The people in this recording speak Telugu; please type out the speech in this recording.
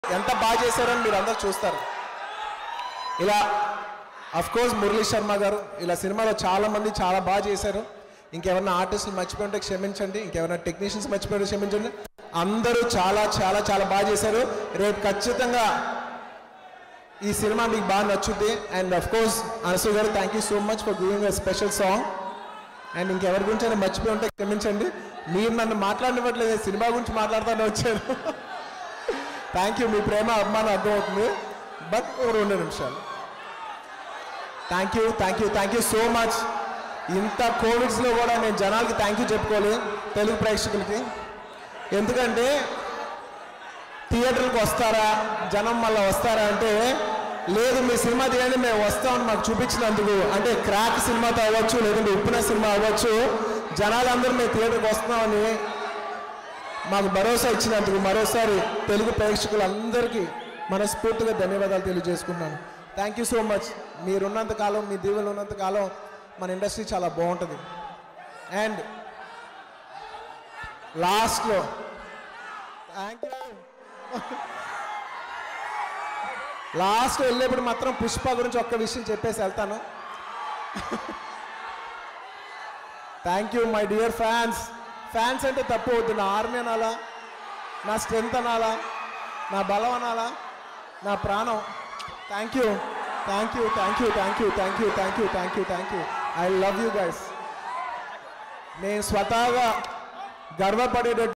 ఎంత బాగా చేశారని మీరు అందరు చూస్తారు ఇలా అఫ్ కోర్స్ మురళీ శర్మ గారు ఇలా సినిమాలో చాలా మంది చాలా బాగా చేశారు ఇంకెవరైనా ఆర్టిస్టులు మర్చిపోయి ఉంటే క్షమించండి ఇంకెవరైనా టెక్నీషియన్స్ మర్చిపోయి ఉంటే క్షమించండి అందరూ చాలా చాలా చాలా బాగా చేశారు రేపు ఖచ్చితంగా ఈ సినిమా మీకు బాగా నచ్చుద్ది అండ్ అఫ్ కోర్స్ అనసు గారు thank you so much for giving a special song and ఇంకెవరి గురించి అయినా మర్చిపోయి ఉంటే క్షమించండి మీరు నన్ను మాట్లాడినట్లేదు సినిమా గురించి మాట్లాడుతూనే వచ్చారు థ్యాంక్ యూ మీ ప్రేమ అభిమానం అర్థమవుతుంది బట్ ఓ రెండు నిమిషాలు thank you thank you thank you so much ఇంత కోవిడ్స్లో కూడా నేను జనాలకి థ్యాంక్ యూ చెప్పుకోవాలి తెలుగు ప్రేక్షకులకి ఎందుకంటే థియేటర్కి వస్తారా జనం మళ్ళీ వస్తారా అంటే లేదు మీ సినిమా తీయండి మేము వస్తామని మాకు చూపించినందుకు అంటే క్రాక్ సినిమాతో అవ్వచ్చు లేదంటే ఉప్పిన సినిమా అవ్వచ్చు జనాలందరూ మేము థియేటర్కి వస్తున్నామని మాకు భరోసా ఇచ్చినందుకు మరోసారి తెలుగు ప్రేక్షకులందరికీ మనస్ఫూర్తిగా ధన్యవాదాలు తెలియజేసుకున్నాను థ్యాంక్ యూ సో మచ్ మీరున్నంత కాలం మీ దీవెనలు ఉన్నంత కాలం మన ఇండస్ట్రీ చాలా బాగుంటుంది అండ్ లాస్ట్లో థ్యాంక్ యూ లాస్ట్ వెళ్ళేప్పుడు మాత్రం పుష్ప గురించి ఒక్క విషయం చెప్పేసి వెళ్తాను thank you my dear fans fans అంటే తప్పు అవుతుంది నా ఆర్మీ అనాలా నా స్ట్రెంత్ అనాలా నా బలం అనాలా నా ప్రాణం thank you thank you thank you thank you thank you thank you thank you thank you I love you guys నేను స్వతహాగా గర్వపడేటట్టు